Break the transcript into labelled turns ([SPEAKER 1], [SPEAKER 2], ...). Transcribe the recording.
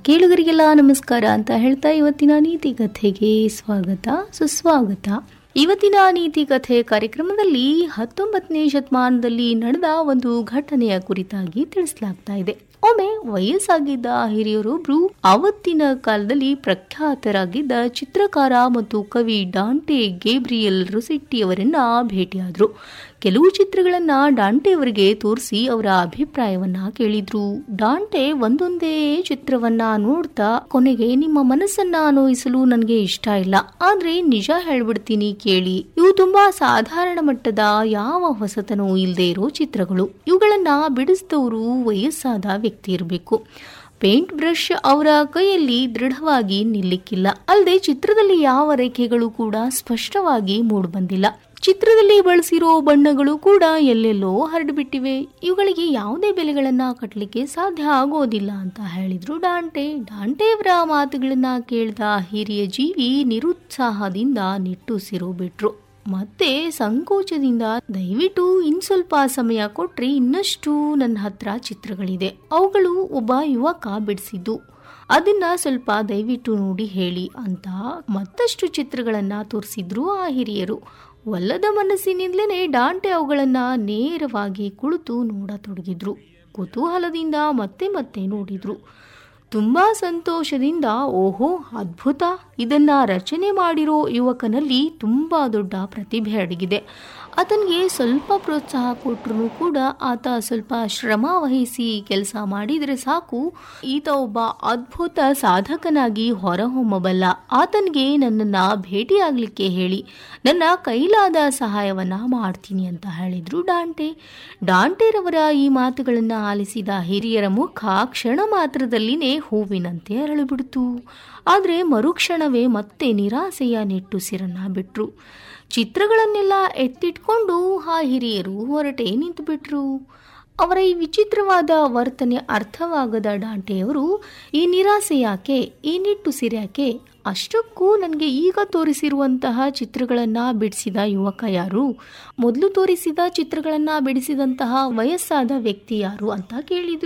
[SPEAKER 1] ಕೇಳುಗರಿಗೆಲ್ಲ ನಮಸ್ಕಾರ ಅಂತ ಹೇಳ್ತಾ ಇವತ್ತಿನ ನೀತಿ ಕಥೆಗೆ ಸ್ವಾಗತ ಸುಸ್ವಾಗತ ಇವತ್ತಿನ ನೀತಿ ಕಥೆ ಕಾರ್ಯಕ್ರಮದಲ್ಲಿ ಹತ್ತೊಂಬತ್ತನೇ ಶತಮಾನದಲ್ಲಿ ನಡೆದ ಒಂದು ಘಟನೆಯ ಕುರಿತಾಗಿ ತಿಳಿಸಲಾಗ್ತಾ ಇದೆ ಒಮ್ಮೆ ವಯಸ್ಸಾಗಿದ್ದ ಹಿರಿಯರೊಬ್ರು ಅವತ್ತಿನ ಕಾಲದಲ್ಲಿ ಪ್ರಖ್ಯಾತರಾಗಿದ್ದ ಚಿತ್ರಕಾರ ಮತ್ತು ಕವಿ ಡಾಂಟೆ ಗೇಬ್ರಿಯಲ್ ರೊಸೆಟ್ಟಿಯವರನ್ನ ಭೇಟಿಯಾದ್ರು ಕೆಲವು ಚಿತ್ರಗಳನ್ನ ಡಾಂಟೆ ಅವರಿಗೆ ತೋರಿಸಿ ಅವರ ಅಭಿಪ್ರಾಯವನ್ನ ಕೇಳಿದ್ರು ಡಾಂಟೆ ಒಂದೊಂದೇ ಚಿತ್ರವನ್ನ ನೋಡ್ತಾ ಕೊನೆಗೆ ನಿಮ್ಮ ಮನಸ್ಸನ್ನ ನೋಯಿಸಲು ನನಗೆ ಇಷ್ಟ ಇಲ್ಲ ಆದ್ರೆ ನಿಜ ಹೇಳ್ಬಿಡ್ತೀನಿ ಕೇಳಿ ಇವು ತುಂಬಾ ಸಾಧಾರಣ ಮಟ್ಟದ ಯಾವ ಹೊಸತನೂ ಇಲ್ಲದೆ ಇರೋ ಚಿತ್ರಗಳು ಇವುಗಳನ್ನ ಬಿಡಿಸಿದವರು ವಯಸ್ಸಾದ ವ್ಯಕ್ತಿ ಇರಬೇಕು ಪೇಂಟ್ ಬ್ರಷ್ ಅವರ ಕೈಯಲ್ಲಿ ದೃಢವಾಗಿ ನಿಲ್ಲಿಕ್ಕಿಲ್ಲ ಅಲ್ಲದೆ ಚಿತ್ರದಲ್ಲಿ ಯಾವ ರೇಖೆಗಳು ಕೂಡ ಸ್ಪಷ್ಟವಾಗಿ ಮೂಡಿಬಂದಿಲ್ಲ ಚಿತ್ರದಲ್ಲಿ ಬಳಸಿರೋ ಬಣ್ಣಗಳು ಕೂಡ ಎಲ್ಲೆಲ್ಲೋ ಹರಡ್ಬಿಟ್ಟಿವೆ ಇವುಗಳಿಗೆ ಯಾವುದೇ ಬೆಲೆಗಳನ್ನ ಕಟ್ಟಲಿಕ್ಕೆ ಸಾಧ್ಯ ಆಗೋದಿಲ್ಲ ಅಂತ ಹೇಳಿದ್ರು ಡಾಂಟೆ ಡಾಂಟೆಯವರ ಮಾತುಗಳನ್ನ ಕೇಳಿದ ಹಿರಿಯ ಜೀವಿ ನಿರುತ್ಸಾಹದಿಂದ ನಿಟ್ಟುಸಿರು ಬಿಟ್ರು ಮತ್ತೆ ಸಂಕೋಚದಿಂದ ದಯವಿಟ್ಟು ಇನ್ ಸ್ವಲ್ಪ ಸಮಯ ಕೊಟ್ರೆ ಇನ್ನಷ್ಟು ನನ್ನ ಹತ್ರ ಚಿತ್ರಗಳಿದೆ ಅವುಗಳು ಒಬ್ಬ ಯುವಕ ಬಿಡಿಸಿದ್ದು ಅದನ್ನ ಸ್ವಲ್ಪ ದಯವಿಟ್ಟು ನೋಡಿ ಹೇಳಿ ಅಂತ ಮತ್ತಷ್ಟು ಚಿತ್ರಗಳನ್ನ ತೋರಿಸಿದ್ರು ಆ ಹಿರಿಯರು ಒಲ್ಲದ ಮನಸ್ಸಿನಿಂದಲೇ ಡಾಂಟೆ ಅವುಗಳನ್ನ ನೇರವಾಗಿ ಕುಳಿತು ನೋಡತೊಡಗಿದ್ರು ಕುತೂಹಲದಿಂದ ಮತ್ತೆ ಮತ್ತೆ ನೋಡಿದ್ರು ತುಂಬಾ ಸಂತೋಷದಿಂದ ಓಹೋ ಅದ್ಭುತ ಇದನ್ನ ರಚನೆ ಮಾಡಿರೋ ಯುವಕನಲ್ಲಿ ತುಂಬಾ ದೊಡ್ಡ ಪ್ರತಿಭೆ ಅಡಗಿದೆ ಆತನಿಗೆ ಸ್ವಲ್ಪ ಪ್ರೋತ್ಸಾಹ ಕೊಟ್ಟರು ಕೂಡ ಆತ ಸ್ವಲ್ಪ ಶ್ರಮ ವಹಿಸಿ ಕೆಲಸ ಮಾಡಿದರೆ ಸಾಕು ಈತ ಒಬ್ಬ ಅದ್ಭುತ ಸಾಧಕನಾಗಿ ಹೊರಹೊಮ್ಮಬಲ್ಲ ಆತನಿಗೆ ನನ್ನನ್ನು ಭೇಟಿಯಾಗಲಿಕ್ಕೆ ಹೇಳಿ ನನ್ನ ಕೈಲಾದ ಸಹಾಯವನ್ನ ಮಾಡ್ತೀನಿ ಅಂತ ಹೇಳಿದ್ರು ಡಾಂಟೆ ಡಾಂಟೆರವರ ಈ ಮಾತುಗಳನ್ನು ಆಲಿಸಿದ ಹಿರಿಯರ ಮುಖ ಕ್ಷಣ ಮಾತ್ರದಲ್ಲಿನೇ ಹೂವಿನಂತೆ ಅರಳಿಬಿಡ್ತು ಆದರೆ ಮರುಕ್ಷಣವೇ ಮತ್ತೆ ನಿರಾಸೆಯ ನಿಟ್ಟುಸಿರನ್ನ ಬಿಟ್ರು ಚಿತ್ರಗಳನ್ನೆಲ್ಲ ಎತ್ತಿಟ್ಕೊಂಡು ಆ ಹಿರಿಯರು ಹೊರಟೆ ನಿಂತುಬಿಟ್ರು ಅವರ ಈ ವಿಚಿತ್ರವಾದ ವರ್ತನೆ ಅರ್ಥವಾಗದ ಡಾಂಟೆಯವರು ಈ ನಿರಾಸೆ ಯಾಕೆ ಈ ನಿಟ್ಟುಸಿರ್ಯಾಕೆ ಅಷ್ಟಕ್ಕೂ ನನಗೆ ಈಗ ತೋರಿಸಿರುವಂತಹ ಚಿತ್ರಗಳನ್ನು ಬಿಡಿಸಿದ ಯುವಕ ಯಾರು ಮೊದಲು ತೋರಿಸಿದ ಚಿತ್ರಗಳನ್ನು ಬಿಡಿಸಿದಂತಹ ವಯಸ್ಸಾದ ವ್ಯಕ್ತಿ ಯಾರು ಅಂತ ಕೇಳಿದ್ರು